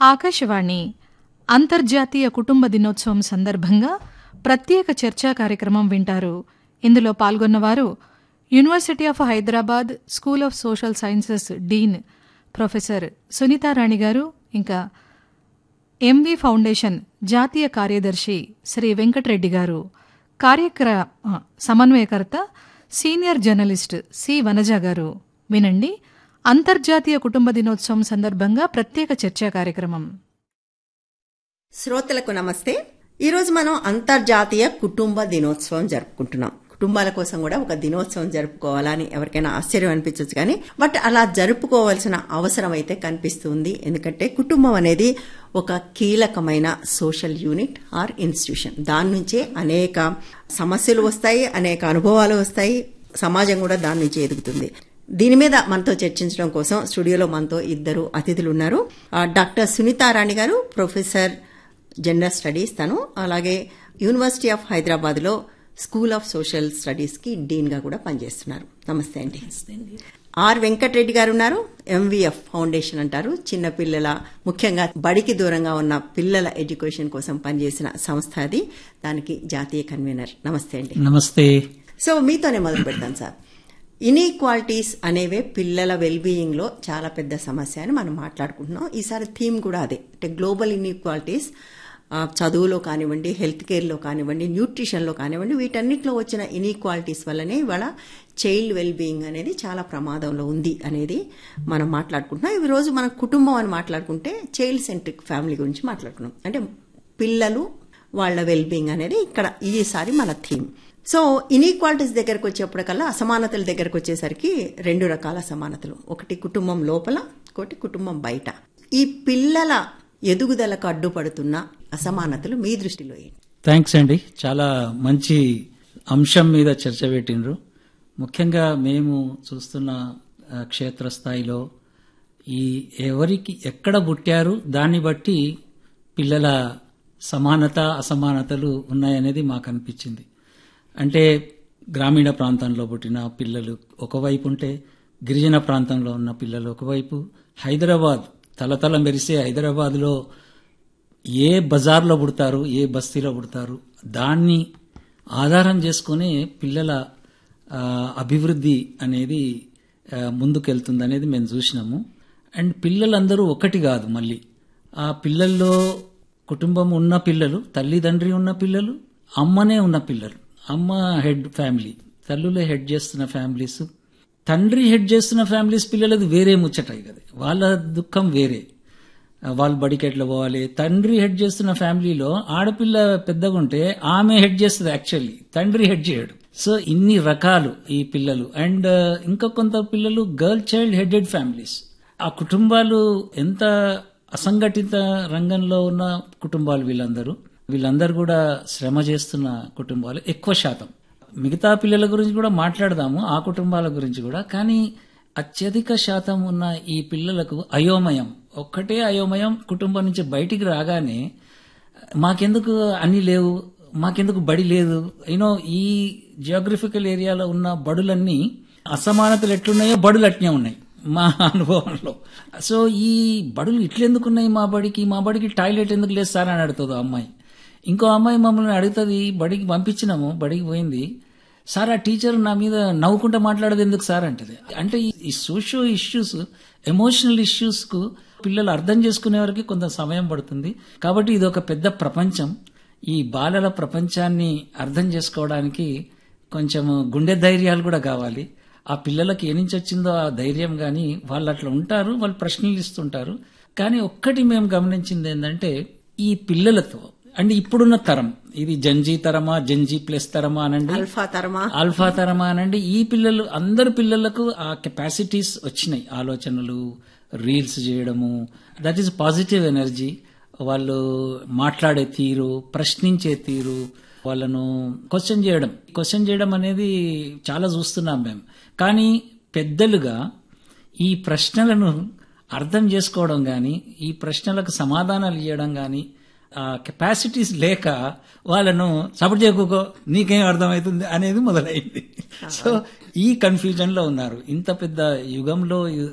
ఆకాశవాణి అంతర్జాతీయ కుటుంబ దినోత్సవం సందర్భంగా ప్రత్యేక చర్చా కార్యక్రమం వింటారు ఇందులో పాల్గొన్నవారు university of Hyderabad school of social sciences dean professor Sunitarani గారు ఇంకా ఎంవి ఫౌండేషన్ జాతీయ కార్యదర్శి శ్రీ వెంకటరెడ్డి గారు కార్యక్రమ సమన్వయకర్త సీనియర్ జర్నలిస్ట్ సి వనజ గారు వినండి అంతర్జాతీయ కుటుంబ దినోత్సవం సందర్భంగా ప్రత్యేక చర్చా కార్యక్రమం శ్రోతలకు నమస్తే ఈరోజు మనం అంతర్జాతీయ కుటుంబ దినోత్సవం జరుపుకుంటున్నాం కుటుంబాల కోసం కూడా ఒక దినోత్సవం జరుపుకోవాలని ఎవరికైనా ఆశ్చర్యం అనిపించవచ్చు కానీ బట్ అలా జరుపుకోవాల్సిన అవసరం అయితే కనిపిస్తుంది ఎందుకంటే కుటుంబం అనేది ఒక కీలకమైన సోషల్ యూనిట్ ఆర్ ఇన్స్టిట్యూషన్ దాని నుంచే అనేక సమస్యలు వస్తాయి అనేక అనుభవాలు వస్తాయి సమాజం కూడా దాని నుంచి ఎదుగుతుంది దీని మీద మనతో చర్చించడం కోసం స్టూడియోలో మనతో ఇద్దరు అతిథులు ఉన్నారు డాక్టర్ సునీతారాణి గారు ప్రొఫెసర్ జనరల్ స్టడీస్ తను అలాగే యూనివర్సిటీ ఆఫ్ హైదరాబాద్ లో స్కూల్ ఆఫ్ సోషల్ స్టడీస్ కి డీన్ గా కూడా పనిచేస్తున్నారు నమస్తే అండి ఆర్ వెంకటరెడ్డి గారు ఉన్నారు ఎంవీఎఫ్ ఫౌండేషన్ అంటారు చిన్న పిల్లల ముఖ్యంగా బడికి దూరంగా ఉన్న పిల్లల ఎడ్యుకేషన్ కోసం పనిచేసిన సంస్థ అది దానికి జాతీయ కన్వీనర్ నమస్తే అండి నమస్తే సో మీతోనే మొదలు పెడతాను సార్ ఇన్ఈక్వాలిటీస్ అనేవే పిల్లల వెల్బీయింగ్ లో చాలా పెద్ద సమస్య అని మనం మాట్లాడుకుంటున్నాం ఈసారి థీమ్ కూడా అదే అంటే గ్లోబల్ ఇన్ఈక్వాలిటీస్ చదువులో కానివ్వండి హెల్త్ కేర్లో కానివ్వండి న్యూట్రిషన్లో కానివ్వండి వీటన్నిటిలో వచ్చిన ఇన్ఈక్వాలిటీస్ వల్లనే ఇవాళ చైల్డ్ వెల్ బీయింగ్ అనేది చాలా ప్రమాదంలో ఉంది అనేది మనం మాట్లాడుకుంటున్నాం ఈ రోజు మన కుటుంబం అని మాట్లాడుకుంటే చైల్డ్ సెంట్రిక్ ఫ్యామిలీ గురించి మాట్లాడుకున్నాం అంటే పిల్లలు వాళ్ళ వెల్ బీయింగ్ అనేది ఇక్కడ ఈసారి మన థీమ్ సో ఇన్ఈక్వాలిటీస్ దగ్గరకు వచ్చేప్పటికల్లా అసమానతల దగ్గరకు వచ్చేసరికి రెండు రకాల అసమానతలు ఒకటి కుటుంబం లోపల ఒకటి కుటుంబం బయట ఈ పిల్లల ఎదుగుదలకు అడ్డుపడుతున్న అసమానతలు మీ దృష్టిలో ఏంటి థ్యాంక్స్ అండి చాలా మంచి అంశం మీద చర్చ పెట్టిండ్రు ముఖ్యంగా మేము చూస్తున్న క్షేత్రస్థాయిలో ఈ ఎవరికి ఎక్కడ పుట్టారు దాన్ని బట్టి పిల్లల సమానత అసమానతలు ఉన్నాయనేది మాకు అనిపించింది అంటే గ్రామీణ ప్రాంతంలో పుట్టిన పిల్లలు ఒకవైపు ఉంటే గిరిజన ప్రాంతంలో ఉన్న పిల్లలు ఒకవైపు హైదరాబాద్ తలతల మెరిసే హైదరాబాద్లో ఏ బజార్లో పుడతారు ఏ బస్తీలో పుడతారు దాన్ని ఆధారం చేసుకుని పిల్లల అభివృద్ధి అనేది ముందుకెళ్తుంది అనేది మేము చూసినాము అండ్ పిల్లలందరూ ఒకటి కాదు మళ్ళీ ఆ పిల్లల్లో కుటుంబం ఉన్న పిల్లలు తల్లిదండ్రి ఉన్న పిల్లలు అమ్మనే ఉన్న పిల్లలు అమ్మ హెడ్ ఫ్యామిలీ తల్లులే హెడ్ చేస్తున్న ఫ్యామిలీస్ తండ్రి హెడ్ చేస్తున్న ఫ్యామిలీస్ పిల్లలది వేరే ముచ్చటాయి కదా వాళ్ళ దుఃఖం వేరే వాళ్ళు బడికి ఎట్లా పోవాలి తండ్రి హెడ్ చేస్తున్న ఫ్యామిలీలో ఆడపిల్ల పెద్దగా ఉంటే ఆమె హెడ్ చేస్తుంది యాక్చువల్లీ తండ్రి హెడ్ చేయడు సో ఇన్ని రకాలు ఈ పిల్లలు అండ్ ఇంకా కొంత పిల్లలు గర్ల్ చైల్డ్ హెడెడ్ ఫ్యామిలీస్ ఆ కుటుంబాలు ఎంత అసంఘటిత రంగంలో ఉన్న కుటుంబాలు వీళ్ళందరూ వీళ్ళందరూ కూడా శ్రమ చేస్తున్న కుటుంబాలు ఎక్కువ శాతం మిగతా పిల్లల గురించి కూడా మాట్లాడదాము ఆ కుటుంబాల గురించి కూడా కానీ అత్యధిక శాతం ఉన్న ఈ పిల్లలకు అయోమయం ఒక్కటే అయోమయం కుటుంబం నుంచి బయటికి రాగానే మాకెందుకు అన్ని లేవు మాకెందుకు బడి లేదు యూనో ఈ జియోగ్రఫికల్ ఏరియాలో ఉన్న బడులన్నీ అసమానతలు ఎట్లున్నాయో బడులు అట్నే ఉన్నాయి మా అనుభవంలో సో ఈ బడులు ఇట్లెందుకు ఉన్నాయి మా బడికి మా బడికి టాయిలెట్ ఎందుకు లేదు సార్ అని అడుగుతుంది అమ్మాయి ఇంకో అమ్మాయి మమ్మల్ని అడుగుతుంది బడికి పంపించినాము బడికి పోయింది సార్ ఆ టీచర్ నా మీద నవ్వుకుంటూ మాట్లాడదు ఎందుకు సార్ అంటది అంటే ఈ సోషో ఇష్యూస్ ఎమోషనల్ ఇష్యూస్ కు పిల్లలు అర్థం చేసుకునే వరకు కొంత సమయం పడుతుంది కాబట్టి ఇది ఒక పెద్ద ప్రపంచం ఈ బాలల ప్రపంచాన్ని అర్థం చేసుకోవడానికి కొంచెం గుండె ధైర్యాలు కూడా కావాలి ఆ పిల్లలకి ఏ నుంచి వచ్చిందో ఆ ధైర్యం కానీ వాళ్ళు అట్లా ఉంటారు వాళ్ళు ప్రశ్నలు ఇస్తుంటారు కానీ ఒక్కటి మేము గమనించింది ఏంటంటే ఈ పిల్లలతో అంటే ఇప్పుడున్న తరం ఇది జంజీ తరమా జంజీ ప్లస్ తరమా అనండి అల్ఫా తరమా ఆల్ఫా తరమా అనండి ఈ పిల్లలు అందరు పిల్లలకు ఆ కెపాసిటీస్ వచ్చినాయి ఆలోచనలు రీల్స్ చేయడము దట్ ఈస్ పాజిటివ్ ఎనర్జీ వాళ్ళు మాట్లాడే తీరు ప్రశ్నించే తీరు వాళ్ళను క్వశ్చన్ చేయడం క్వశ్చన్ చేయడం అనేది చాలా చూస్తున్నాం మేము కానీ పెద్దలుగా ఈ ప్రశ్నలను అర్థం చేసుకోవడం కానీ ఈ ప్రశ్నలకు సమాధానాలు ఇవ్వడం కానీ ఆ కెపాసిటీస్ లేక వాళ్ళను సపోర్ట్ చేయకూకో నీకేం అర్థమవుతుంది అనేది మొదలైంది సో ఈ కన్ఫ్యూజన్ లో ఉన్నారు ఇంత పెద్ద యుగంలో